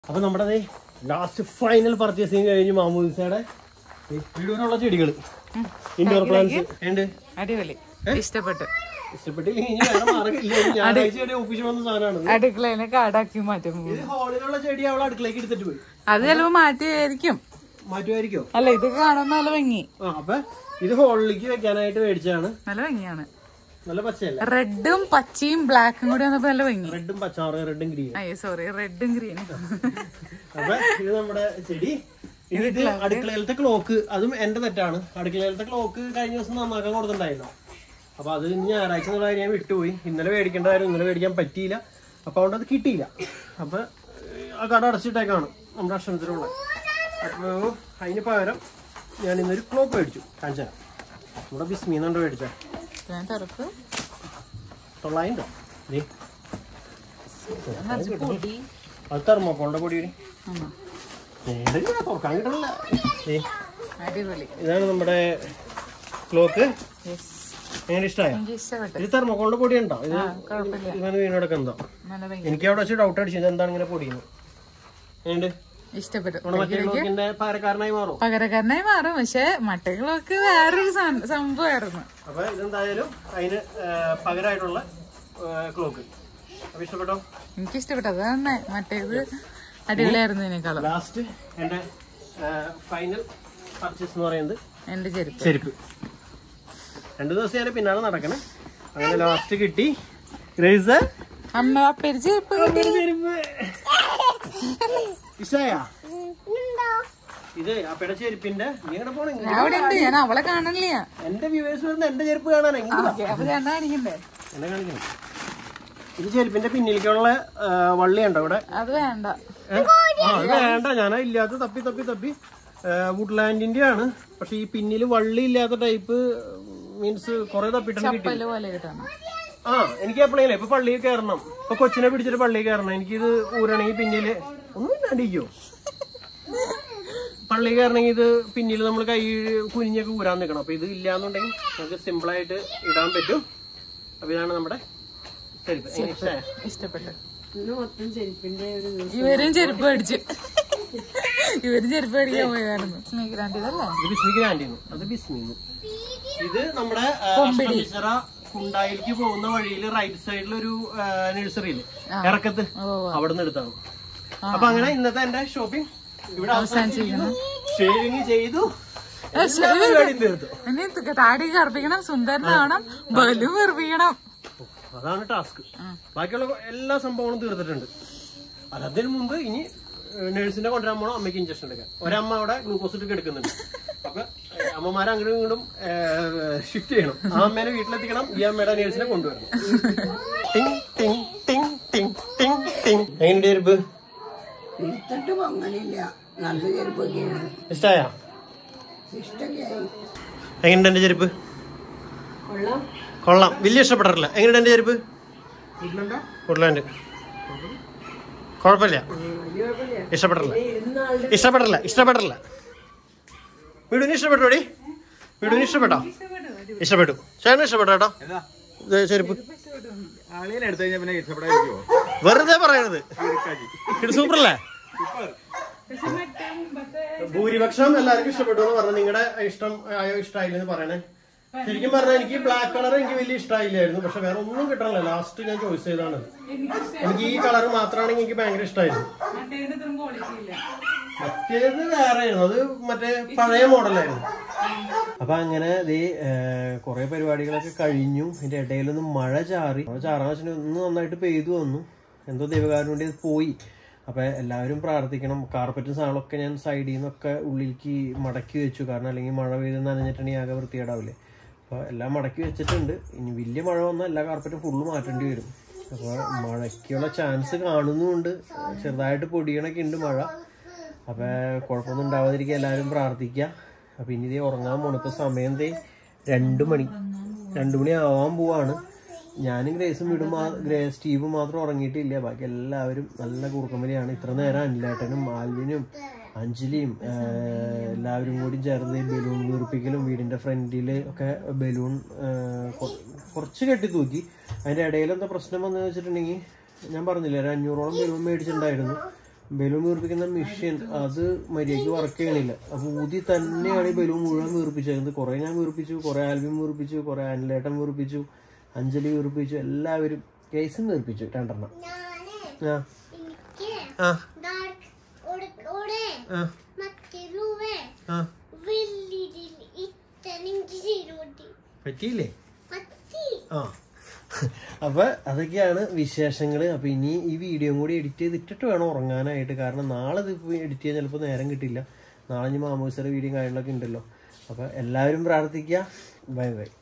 അപ്പൊ നമ്മുടെ last final purchasing കഴിഞ്ഞ് മാമൂദിസയുടെ വീടിനുള്ള ചെടികൾ ഇൻഡോർ പ്ലാന്റ്സ് ഉണ്ട് അടിപൊളി ഇഷ്ടപ്പെട്ടു ഇഷ്ടപ്പെട്ടില്ലെങ്കിൽ ഇനി വേറെ മാർഗ്ഗമില്ല. ഇനി ഞായറാഴ്ച വരെ ഒപ്പിച്ച് വന്ന സാധനമാണ് അടുക്കളയിലെ കാടാക്കി മാറ്റും ഇത് ഹാളിലുള്ള ചെടി അവൾ അടുക്കളേക്ക് എടുത്തിട്ട് പോയി അത് ചിലപ്പോ മാറ്റിയായിരിക്കും മാറ്റുമായിരിക്കോ അല്ല ഇത് കാണുന്ന നല്ല ഭംഗി ആ അപ്പൊ ഇത് ഹോളിലേക്ക് വെക്കാനായിട്ട് മേടിച്ചതാണ് നല്ല ഭംഗിയാണ് നല്ല പച്ചയല്ല റെഡും പച്ചയും ബ്ലാക്കും കൂടി വന്നപ്പോ നല്ല ഭംഗി റെഡും പച്ചാറ് റെഡും ഗ്രീൻ അയ്യോ സോറി റെഡും ഗ്രീനും അപ്പൊ ഇത് നമ്മുടെ ചെടി ഇത് ഇത് അടുക്കളയിലത്തെ ക്ലോക്ക് അതും എന്റെ തെറ്റാണ് അടുക്കളയിലത്തെ ക്ലോക്ക് കഴിഞ്ഞ ദിവസം നന്നാക്കാൻ കൊടുത്തിട്ടുണ്ടായിരുന്നു അപ്പൊ അത് ഇനി ഞായറാഴ്ച എന്നുള്ള കാര്യം ഞാൻ വിട്ടുപോയി ഇന്നലെ മേടിക്കേണ്ടതായിരുന്നു ഇന്നലെ മേടിക്കാൻ പറ്റിയില്ല അപ്പൊ അതുകൊണ്ട് അത് കിട്ടിയില്ല അപ്പൊ ഏഹ്, ആ കട അടച്ചിട്ടേക്കാണ് നമ്മുടെ അക്ഷരത്തിലുള്ള അപ്പൊ അതിന് പകരം ഞാൻ ഇന്നൊരു ക്ലോക്ക് മേടിച്ചു കാണിച്ചു തരാം നമ്മുടെ ബിസ്മീന്നുണ്ട് മേടിച്ച ഞാൻ തുറക്ക് തൊള്ളായിരം രൂപ ദേ, നിറച്ച് പൊടി അത് തെർമോക്കോളിന്റെ പൊടി ആണോ? തുറക്കാൻ കിട്ടണില്ല ദേ, അടിപൊളി ഇതാണ് നമ്മുടെ ക്ലോക്ക് യെസ് എങ്ങനെ ഇഷ്ടമായ എനിക്ക് ഇഷ്ടപ്പെട്ടു ഇത് തെർമോക്കോളിന്റെ പൊടി ഉണ്ടോ ഇത് ആ കുഴപ്പമില്ല ഇങ്ങനെ വീണടക്കം എന്താ നല്ല ഭംഗി എനിക്ക് അവിടെ വെച്ച് ഡൗട്ട് അടിച്ചത് എന്താണ് ഇങ്ങനെ പൊടിയുന്നത് എങ്ങനെയുണ്ട് ഇഷ്ടപ്പെട്ടു നമ്മുടെ മറ്റേ ക്ലോക്കിന്റെ പകരക്കാരനായി മാറും പകരക്കാരനായി മാറും പക്ഷെ മട്ടകളൊക്കെ വേറൊരു സാധനം- സംഭവമായിരുന്നു അപ്പൊ ഇതെന്തായാലും അതിന് ആ, പകരമായിട്ടുള്ള ക്ലോക്ക് അപ്പൊ ഇഷ്ടപ്പെട്ടോ എനിക്ക് ഇഷ്ടപ്പെട്ടു അതാണ് മറ്റേത് അടിപൊളിയായിരുന്നു ഇതിനേക്കാളും ലാസ്റ്റ് എന്റെ ഫൈനൽ പർച്ചേസ് എന്ന് പറയുന്നത് എന്റെ ചെരുപ്പ് ചെരുപ്പ് രണ്ടു ദിവസം ഞാൻ പിന്നാലെ നടക്കണേ അങ്ങനെ ലാസ്റ്റ് കിട്ടി ഗ്രേസ് അമ്മ അപ്പേര് ചെരുപ്പ് കിട്ടി. ചെരുപ്പ് ഇഷ്ടായ ഇത് അപ്പയുടെ ചെരുപ്പിന്റെ നീ എങ്ങനെ പോണേ ഞാൻ അവിടെ ഉണ്ട് ഞാൻ അവളെ കാണണില്ല എന്റെ വ്യൂവേഴ്സ് വരുന്ന എന്റെ ചെരുപ്പ് കാണാൻ എങ്ങനെ ഓക്കേ, അപ്പൊ ഞാൻ കാണിക്കണ്ടേ എന്നെ കാണിക്കണം ഇത് ചെരുപ്പിന്റെ പിന്നിലേക്കുള്ള ആ, വള്ളി ഉണ്ടോ ഇവിടെ അത് വേണ്ട ഏ? ആ അത് വേണ്ട ഞാൻ ഇല്ലാത്ത തപ്പി തപ്പി തപ്പി വുഡ്ലാൻഡിന്റെ ആണ് പക്ഷെ ഈ പിന്നില് വള്ളി ഇല്ലാത്ത ടൈപ്പ് മീൻസ് കുറെ തപ്പിട്ടുണ്ട് കിട്ടി പല്ല് പോലെ കിട്ടണം ആ എനിക്ക് എപ്പോഴെങ്കിലും ഇപ്പൊ പള്ളിയിൽ കയറണം ഇപ്പൊ കൊച്ചിനെ പിടിച്ചിട്ട് പള്ളിയിൽ കയറണം എനിക്കിത് ഊരണമെങ്കിൽ പിന്നില് ഒന്നും ഇല്ലാണ്ടിരിക്കോ പള്ളിയിൽ കയറണമെങ്കിൽ ഇത് പിന്നിൽ നമ്മൾ കൈ കുനിഞ്ഞൊക്കെ ഊരാൻ നിൽക്കണം അപ്പൊ ഇത് ഇല്ലാന്നുണ്ടെങ്കിൽ നമുക്ക് സിമ്പിൾ ആയിട്ട് ഇടാൻ പറ്റും അപ്പൊ ഇതാണ് നമ്മുടെ ചെരുപ്പ് എങ്ങനെ ഇഷ്ടമായ ഇഷ്ടപ്പെട്ടു ഇവരും ചെരുപ്പ് മേടിച്ചു ഇവരും ചെരുപ്പ് മേടിക്കാൻ പോയതായിരുന്നു സ്നേഹിതല്ലേ ഇത് ബിസ്മി ഗ്രാൻഡിന്ന് അത് ബിസ്മിന്ന് ഇത് നമ്മുടെ ആ, അഷ്ടമിശ്ര കുണ്ടായിലേക്ക് പോകുന്ന വഴിയിൽ റൈറ്റ് സൈഡിൽ ഒരു നഴ്സറിയില് ഇറക്കത്ത് അവിടെ നിന്ന് എടുത്താണ് അപ്പൊ അങ്ങനെ ഇന്നത്തെ എന്റെ ഷോപ്പിംഗ് ഇവിടെ അവസാനിച്ചിരിക്കുന്നു ഷേവിങ് ചെയ്തു എല്ലാ പരിപാടിയും തീർത്തു ഇനി ത- താടി കറുപ്പിക്കണം സുന്ദരനാവണം ബലു കറുപ്പിക്കണം അതാണ് ടാസ്ക് ബാക്കിയുള്ള എല്ലാ സംഭവങ്ങളും തീർത്തിട്ടുണ്ട് അത് അതിന് മുമ്പ് ഇനി നഴ്സിനെ കൊണ്ടുവരാൻ പോണോ അമ്മയ്ക്ക് ഇഞ്ചക്ഷൻ എടുക്കാൻ ഒരമ്മ അവിടെ ഗ്ലൂക്കോസ് ഇട്ട് എടുക്കുന്നുണ്ട് അപ്പൊ ഏഹ്, അമ്മമാരെ അങ്ങോട്ടും ഇങ്ങോട്ടും ഷിഫ്റ്റ് ചെയ്യണം ആ അമ്മേനെ വീട്ടിലെത്തിക്കണം ഈ അമ്മയുടെ നേഴ്സിനെ കൊണ്ടുവരണം ടിങ് ടിങ് ടിങ് ടിങ് ടിങ് ടിങ് എങ്ങനെയുണ്ട് ചെരുപ്പ് എടുത്തിട്ടും അങ്ങനെയില്ല നല്ല ചെരുപ്പൊക്കെയാണ് ഇഷ്ടായ ഇഷ്ടമൊക്കെയായി എങ്ങനെയുണ്ട് എന്റെ ചെരുപ്പ് കൊള്ളാം വലിയ ഇഷ്ടപ്പെട്ടിട്ടില്ല എങ്ങനെയുണ്ട് എന്റെ ചെരുപ്പ് വുഡ്ലാൻഡ് കുഴപ്പമില്ല ഇഷ്ടപ്പെട്ടില്ല ഇഷ്ടപ്പെട്ടില്ല ഇഷ്ടപ്പെട്ടില്ല വീടിന് ഇഷ്ടപ്പെട്ടോടി വീടിന് ഇഷ്ടപ്പെട്ടോ ഇഷ്ടപ്പെട്ടു ചേട്ടന് ഇഷ്ടപ്പെട്ടോ കേട്ടോ ഇത് ചെരുപ്പ് ആളിനെ എടുത്തു കഴിഞ്ഞാൽ പിന്നെ ഇഷ്ടപ്പെടാതിരിക്കുമോ വെറുതെ പറയണത് ഇത് സൂപ്പർ അല്ലേ ഭൂരിപക്ഷം എല്ലാവർക്കും ഇഷ്ടപ്പെട്ടു എന്ന് പറഞ്ഞു നിങ്ങളുടെ ഇഷ്ടം ആയോ ഇഷ്ടമായില്ലെന്ന് പറയണേ ശരിക്കും പറഞ്ഞാൽ എനിക്ക് ബ്ലാക്ക് കളർ എനിക്ക് വലിയ ഇഷ്ടമായില്ലായിരുന്നു പക്ഷെ വേറെ ഒന്നും കിട്ടണില്ല ലാസ്റ്റ് ഞാൻ ചോയ്സ് ചെയ്താണ് എനിക്ക് ഈ കളർ മാത്രമാണെങ്കിൽ എനിക്ക് ഭയങ്കര ഇഷ്ടമായിരുന്നു മറ്റേത് വേറെയായിരുന്നു അത് മറ്റേ പഴയ മോഡലായിരുന്നു അപ്പൊ അങ്ങനെ ദേ കുറെ പരിപാടികളൊക്കെ കഴിഞ്ഞു ഇതിന്റെ ഇടയിലൊന്ന് മഴ ചാറി മഴ ചാറാന്ന് വെച്ചിട്ടുണ്ടെങ്കിൽ ഒന്ന് നന്നായിട്ട് പെയ്തു വന്നു എന്തോ ദൈവകാരം കൊണ്ട് ഇത് പോയി അപ്പൊ എല്ലാവരും പ്രാർത്ഥിക്കണം കാർപ്പറ്റും സാധനങ്ങളൊക്കെ ഞാൻ സൈഡിൽ നിന്നൊക്കെ ഉള്ളിലേക്ക് മടക്കി വെച്ചു കാരണം അല്ലെങ്കിൽ മഴ പെയ്ത് നനഞ്ഞിട്ടുണ്ടെങ്കിൽ ആകെ വൃത്തികേടാവില്ലേ അപ്പൊ എല്ലാം മടക്കി വെച്ചിട്ടുണ്ട് ഇനി വലിയ മഴ വന്നാൽ എല്ലാ കാർപ്പറ്റും ഫുള്ള് മാറ്റേണ്ടി വരും അപ്പോൾ മഴയ്ക്കുള്ള ചാൻസ് കാണുന്നുമുണ്ട് ചെറുതായിട്ട് പൊടിയണൊക്കെ ഉണ്ട് മഴ അപ്പൊ കുഴപ്പമൊന്നും ഉണ്ടാവാതിരിക്കുക എല്ലാവരും പ്രാർത്ഥിക്കുക അപ്പൊ ഇനി ഇതേ ഉറങ്ങാൻ പോണ ഇപ്പൊ സമയം ദേ രണ്ടു മണി രണ്ടു മണി ആവാൻ പോവാണ് ഞാനും ഗ്രേസും വീടും മാ- ഗ്രേ സ്റ്റീവും മാത്രം ഉറങ്ങിയിട്ടില്ല ബാക്കി എല്ലാവരും നല്ല കൂർക്കമ്പലിയാണ് ഇത്ര നേരം അനിലേട്ടനും ആൽവിനും അഞ്ജലിയും ആ, എല്ലാവരും കൂടി ചേർന്ന് ഈ ബലൂൺ വീർപ്പിക്കലും വീടിന്റെ ഫ്രണ്ടിൽ ഒക്കെ ബലൂൺ ആ, കൊ- കുറച്ച് കെട്ടി തൂക്കി അതിന്റെ ഇടയിൽ എന്താ പ്രശ്നം വന്നു വെച്ചിട്ടുണ്ടെങ്കിൽ ഞാൻ പറഞ്ഞില്ലേ ഒരു അഞ്ഞൂറോളം ബലൂൺ മേടിച്ചിട്ടുണ്ടായിരുന്നു ബലൂൺ വീർപ്പിക്കുന്ന മെഷീൻ അത് മര്യാദയ്ക്ക് വർക്ക് ചെയ്യണില്ല അപ്പൊ ഊതി തന്നെയാണ് ഈ ബലൂൺ മുഴുവൻ വീർപ്പിച്ചത് കുറെ ഞാൻ വീർപ്പിച്ചു കുറെ ആൽബം വീർപ്പിച്ചു കുറെ അനിലേട്ടൻ വീർപ്പിച്ചു അഞ്ജലി വീർപ്പിച്ചു എല്ലാവരും കേസും വീർപ്പിച്ചു രണ്ടെണ്ണം ആ എനിക്ക് ആ ഡാർക്ക് ഓടെ ആ മറ്റേ രൂപേ ആ വലിയ ഇത്തനെങ്കിൽ ചെയ്തോട്ടി പറ്റിയില്ലേ പറ്റി ആ അപ്പൊ അതൊക്കെയാണ് വിശേഷങ്ങൾ അപ്പൊ ഇനി ഈ വീഡിയോ കൂടി എഡിറ്റ് ചെയ്തിട്ടിട്ട് വേണം ഉറങ്ങാനായിട്ട് കാരണം നാളെ ഇത് എഡിറ്റ് ചെയ്യാൻ ചിലപ്പോൾ നേരം കിട്ടില്ല നാളെ ഇനി മാമോസയുടെ വീഡിയോ കാര്യങ്ങളൊക്കെ ഉണ്ടല്ലോ അപ്പൊ എല്ലാവരും പ്രാർത്ഥിക്കുക ബൈ ബൈ